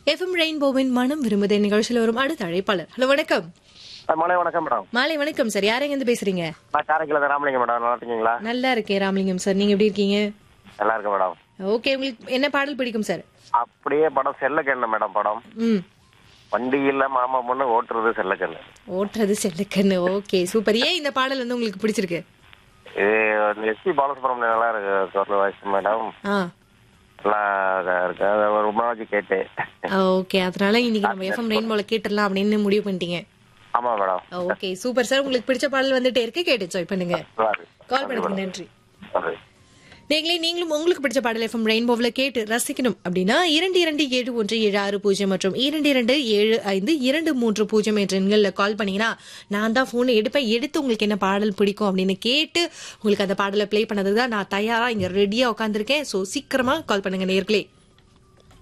FM ரெயின்போவின் மனம் விரும்புதே நிகழ்ச்சியில் வரும் அடுத்த அழைப்பாளர் ஹலோ வணக்கம் மாலை வணக்கம் மேடம் மாலை வணக்கம் சார் யாரெங்க இருந்து பேசுறீங்க நான் காரைக்குள்ள ராமலிங்கம் மேடம் நல்லா இருக்கீங்களா நல்லா இருக்கேன் ராமலிங்கம் சார் நீங்க எப்படி இருக்கீங்க நல்லா இருக்கேன் மேடம் ஓகே உங்களுக்கு என்ன பாடல் பிடிக்கும் சார் அப்படியே படம் செல்லக்கண்ணு மேடம் படம் ம் வண்டியில் மாமா பொண்ணு ஓட்டுறது செல்லக்கண்ணு ஓட்டுறது செல்லக்கண்ணு ஓகே சூப்பர் ஏன் இந்த பாடல் வந்து உங்களுக்கு பிடிச்சிருக்கு இது எஸ்பி பாலசுப்ரமணியம் நல்லா இருக்கு குரல் வாய்ஸ் மேடம் ஆ நல்லா இதா இருக்கு அதை ஒரு ரொம்ப நாளைக்கு கேட்டு ஓகே அதனால இன்னைக்கு நம்ம எஃப்எம் ரெயின்போல கேட்டுடலாம் அப்படின்னு முடிவு பண்ணிட்டீங்க ஆமா மேடம் ஓகே சூப்பர் சார் உங்களுக்கு பிடிச்ச பாடல் வந்துட்டே இருக்கு கேட்டு என்ஜாய் பண்ணுங்க நல்லா இருக்கு கால் பண்ணதுக்கு நன்றி சரி. நீங்களே நீங்களும் உங்களுக்கு பிடிச்ச பாடல் எஃப்எம் ரெயின்போவில் கேட்டு ரசிக்கணும் அப்படின்னா இரண்டு இரண்டு ஏழு ஒன்று ஏழு ஆறு பூஜ்ஜியம் மற்றும் இரண்டு இரண்டு ஏழு ஐந்து இரண்டு மூன்று பூஜ்ஜியம் என்ற எண்களில் கால் பண்ணீங்கன்னா நான் தான் ஃபோனை எடுப்பேன் எடுத்து உங்களுக்கு என்ன பாடல் பிடிக்கும் அப்படின்னு கேட்டு உங்களுக்கு அந்த பாடலை ப்ளே பண்ணதுக்கு தான் நான் தயாரா இங்க ரெடியா உட்காந்துருக்கேன் ஸோ சீக்கிரமா கால் பண்ணுங்க நேர்களே